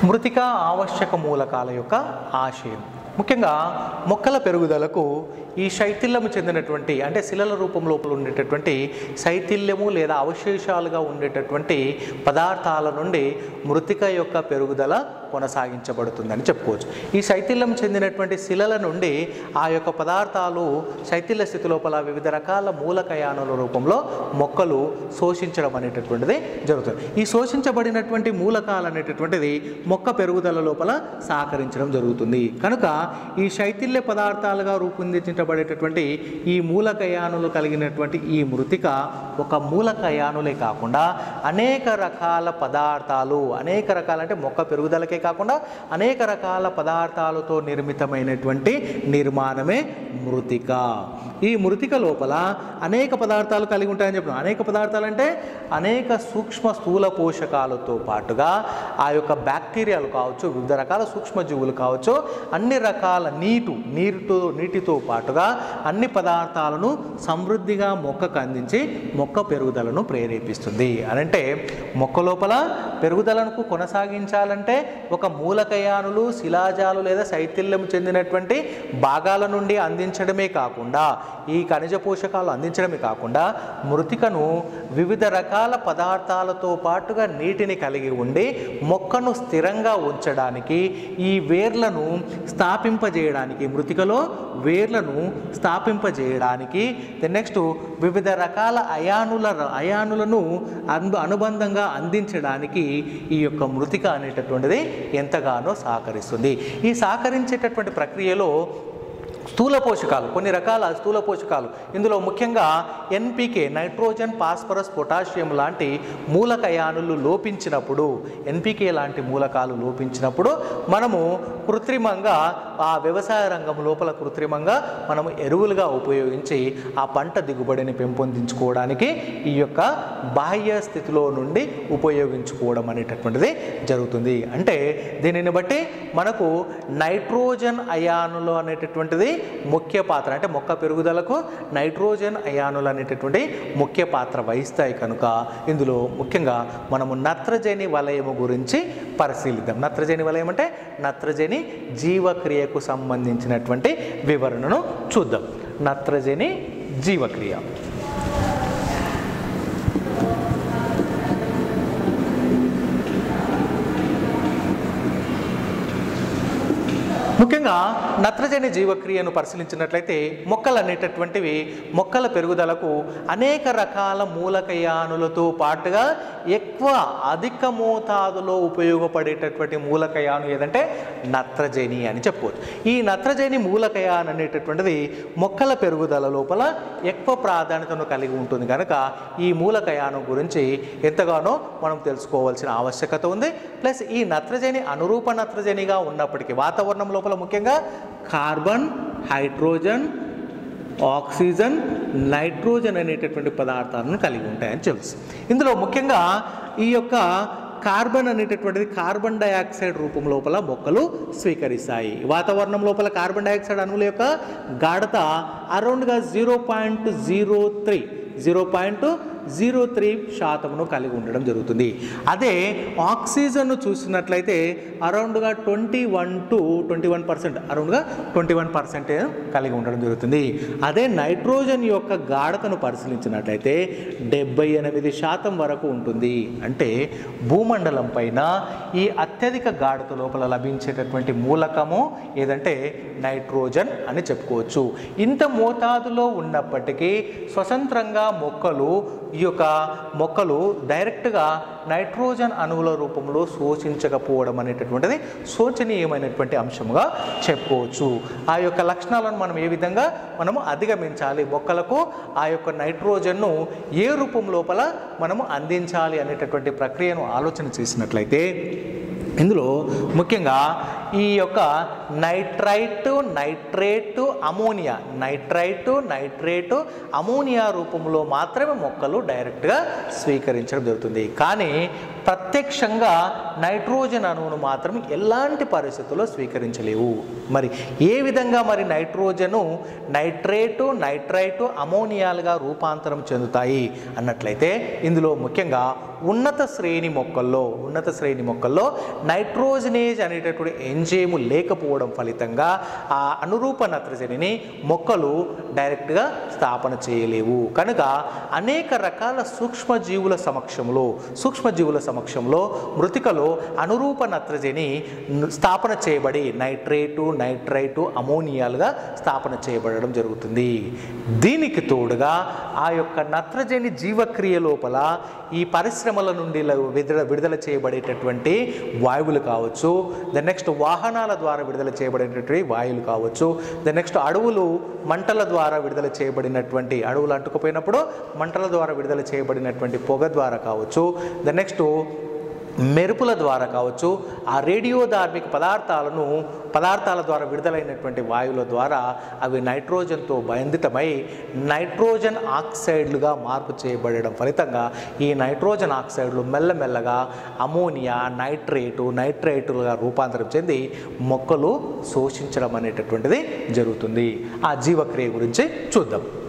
మృతిక ఆవశ్యక మూలకాల యొక్క ఆశయం ముఖ్యంగా మొక్కల పెరుగుదలకు ఈ శైథిల్యము చెందినటువంటి అంటే శిలల రూపం లోపల ఉండేటటువంటి శైథిల్యము లేదా అవశేషాలుగా ఉండేటటువంటి పదార్థాల నుండి మృతిక యొక్క పెరుగుదల కొనసాగించబడుతుందని చెప్పుకోవచ్చు ఈ శైథిల్యం చెందినటువంటి శిలల నుండి ఆ యొక్క పదార్థాలు శైథిల్య స్థితి లోపల వివిధ రకాల మూలకయానుల రూపంలో మొక్కలు శోషించడం అనేటటువంటిది జరుగుతుంది ఈ శోషించబడినటువంటి మూలకాలు అనేటటువంటిది మొక్క పెరుగుదల లోపల సహకరించడం జరుగుతుంది కనుక ఈ శైథిల్య పదార్థాలుగా రూపొందించబడేటటువంటి ఈ మూలకయానులు కలిగినటువంటి ఈ మృతిక ఒక మూలకయానులే కాకుండా అనేక రకాల పదార్థాలు అనేక రకాల అంటే మొక్క పెరుగుదలకే కాకుండా అనేక రకాల పదార్థాలతో నిర్మితమైనటువంటి నిర్మాణమే మృతిక ఈ మృతిక లోపల అనేక పదార్థాలు కలిగి ఉంటాయని చెప్పిన అనేక పదార్థాలు అంటే అనేక సూక్ష్మ స్థూల పోషకాలతో పాటుగా ఆ యొక్క బ్యాక్టీరియాలు కావచ్చు వివిధ రకాల సూక్ష్మజీవులు కావచ్చు అన్ని రకాల నీటు నీరుతో నీటితో పాటుగా అన్ని పదార్థాలను సమృద్ధిగా మొక్కకు అందించి మొక్క పెరుగుదలను ప్రేరేపిస్తుంది అనంటే మొక్క లోపల పెరుగుదలను కొనసాగించాలంటే ఒక మూలకయానులు శిలాజాలు లేదా శైథిల్యం చెందినటువంటి భాగాల నుండి అందించడమే కాకుండా ఈ ఖనిజ పోషకాలు అందించడమే కాకుండా మృతికను వివిధ రకాల పదార్థాలతో పాటుగా నీటిని కలిగి ఉండి మొక్కను స్థిరంగా ఉంచడానికి ఈ వేర్లను స్థాపింపజేయడానికి మృతికలో వేర్లను స్థాపింపజేయడానికి నెక్స్ట్ వివిధ రకాల అయానుల అయానులను అను అనుబంధంగా అందించడానికి ఈ యొక్క మృతిక అనేటటువంటిది ఎంతగానో సహకరిస్తుంది ఈ సహకరించేటటువంటి ప్రక్రియలో స్థూల పోషకాలు కొన్ని రకాల స్థూల పోషకాలు ఇందులో ముఖ్యంగా ఎన్పికే నైట్రోజన్ ఫాస్ఫరస్ పొటాషియం లాంటి మూలకయానులు లోపించినప్పుడు ఎన్పికే లాంటి మూలకాలు లోపించినప్పుడు మనము కృత్రిమంగా ఆ వ్యవసాయ రంగం లోపల కృత్రిమంగా మనము ఎరువులుగా ఉపయోగించి ఆ పంట దిగుబడిని పెంపొందించుకోవడానికి ఈ యొక్క బాహ్య స్థితిలో నుండి ఉపయోగించుకోవడం అనేటటువంటిది జరుగుతుంది అంటే దీనిని బట్టి మనకు నైట్రోజన్ అయానులు అనేటటువంటిది ముఖ్య పాత్ర అంటే మొక్క పెరుగుదలకు నైట్రోజన్ అయానులు అనేటటువంటి ముఖ్య పాత్ర వహిస్తాయి కనుక ఇందులో ముఖ్యంగా మనము నత్రజని వలయము గురించి పరిశీలిద్దాం నత్రజని వలయం అంటే నత్రజని జీవక్రియకు సంబంధించినటువంటి వివరణను చూద్దాం నత్రజని జీవక్రియ ముఖ్యంగా నత్రజని జీవక్రియను పరిశీలించినట్లయితే మొక్కలు అనేటటువంటివి మొక్కల పెరుగుదలకు అనేక రకాల మూలకయానులతో పాటుగా ఎక్కువ అధిక మోతాదులో ఉపయోగపడేటటువంటి మూలకయాను ఏదంటే నత్రజని అని చెప్పుకోవచ్చు ఈ నత్రజని మూలకయాన్ అనేటటువంటిది మొక్కల పెరుగుదల లోపల ఎక్కువ ప్రాధాన్యతను కలిగి ఉంటుంది కనుక ఈ మూలకయాను గురించి ఎంతగానో మనం తెలుసుకోవాల్సిన ఆవశ్యకత ఉంది ప్లస్ ఈ నత్రజని అనురూప నత్రజనిగా ఉన్నప్పటికీ వాతావరణం లోపల ముఖ్యంగా కార్బన్ హైడ్రోజన్ ఆక్సిజన్ నైట్రోజన్ అనేటటువంటి పదార్థాలను కలిగి ఉంటాయని తెలుసు ఇందులో ముఖ్యంగా ఈ యొక్క కార్బన్ అనేటటువంటిది కార్బన్ డయాక్సైడ్ రూపం లోపల మొక్కలు స్వీకరిస్తాయి వాతావరణం లోపల కార్బన్ డయాక్సైడ్ అణువుల యొక్క గాఢత అరౌండ్గా zero point zero three zero point zero three శాతమును కలిగి ఉండడం జరుగుతుంది అదే ఆక్సిజన్ను చూసినట్లయితే అరౌండ్గా twenty one to twenty one percent అరౌండ్గా ట్వంటీ వన్ పర్సెంట్ కలిగి ఉండడం జరుగుతుంది అదే నైట్రోజన్ యొక్క గాఢతను పరిశీలించినట్లయితే డెబ్బై ఎనిమిది శాతం వరకు ఉంటుంది అంటే భూమండలం పైన ఈ అత్యధిక గాఢత లోపల లభించేటటువంటి మూలకము ఏదంటే నైట్రోజన్ అని చెప్పుకోవచ్చు ఇంత మోతాదులో ఉన్నప్పటికీ స్వతంత్రంగా మొక్కలు ఈ యొక్క మొక్కలు డైరెక్ట్గా నైట్రోజన్ అణువుల రూపంలో శోషించకపోవడం అనేటటువంటిది శోచనీయమైనటువంటి అంశముగా చెప్పుకోవచ్చు ఆ యొక్క లక్షణాలను మనం ఏ విధంగా మనము అధిగమించాలి మొక్కలకు ఆ యొక్క నైట్రోజన్ను ఏ రూపం లోపల మనము అందించాలి అనేటటువంటి ప్రక్రియను ఆలోచన చేసినట్లయితే ఇందులో ముఖ్యంగా ఈ యొక్క nitrite nitrate ammonia nitrite nitrate ammonia రూపంలో మాత్రమే మొక్కలు డైరెక్ట్గా స్వీకరించడం జరుగుతుంది కానీ ప్రత్యక్షంగా నైట్రోజన్ అణువును మాత్రం ఎలాంటి పరిస్థితుల్లో స్వీకరించలేవు మరి ఏ విధంగా మరి నైట్రోజను నైట్రేటు నైట్రైటు అమోనియాలుగా రూపాంతరం చెందుతాయి అన్నట్లయితే ఇందులో ముఖ్యంగా ఉన్నత శ్రేణి మొక్కల్లో ఉన్నత శ్రేణి మొక్కల్లో నైట్రోజనేజ్ అనేటటువంటి ఎంజైము లేకపోవడం ఫలితంగా ఆ అనురూప నత్రజనిని మొక్కలు డైరెక్ట్గా స్థాపన చేయలేవు కనుక అనేక రకాల సూక్ష్మజీవుల సమక్షంలో సూక్ష్మజీవుల సమక్షంలో మృతికలో అనురూప నత్రజని స్థాపన చేయబడి నైట్రేటు నైట్రైటు అమోనియాలుగా స్థాపన చేయబడడం జరుగుతుంది దీనికి తోడుగా ఆ యొక్క నత్రజని జీవక్రియ లోపల ఈ పరిశ్రమల నుండి ల- విడుదల విడుదల చేయబడేటటువంటి వాయువులు కావచ్చు ద నెక్స్ట్ వాహనాల ద్వారా విడుదల చేయబడినటువంటి వాయువులు కావచ్చు ద నెక్స్ట్ అడవులు మంటల ద్వారా విడుదల చేయబడినటువంటి అడవులు అంటుకుపోయినప్పుడు మంటల ద్వారా విడుదల చేయబడినటువంటి పొగ ద్వారా కావచ్చు ద నెక్స్ట్ మెరుపుల ద్వారా కావచ్చు ఆ రేడియో ధార్మిక పదార్థాలను పదార్థాల ద్వారా విడుదలైనటువంటి వాయువుల ద్వారా అవి నైట్రోజన్తో బంధితమై నైట్రోజన్ ఆక్సైడ్లుగా మార్పు చేయబడడం ఫలితంగా ఈ నైట్రోజన్ ఆక్సైడ్లు మెల్లమెల్లగా అమోనియా నైట్రేటు నైట్రేటులుగా రూపాంతరం చెంది మొక్కలు శోషించడం అనేటటువంటిది జరుగుతుంది ఆ జీవక్రియ గురించి చూద్దాం